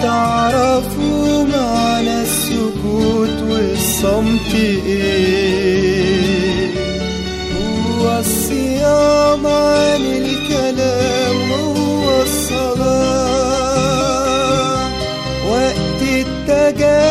تعرفوا معنى السكوت والصمت ايه هو الصيام عن الكلام هو الصلاة وقت التجارب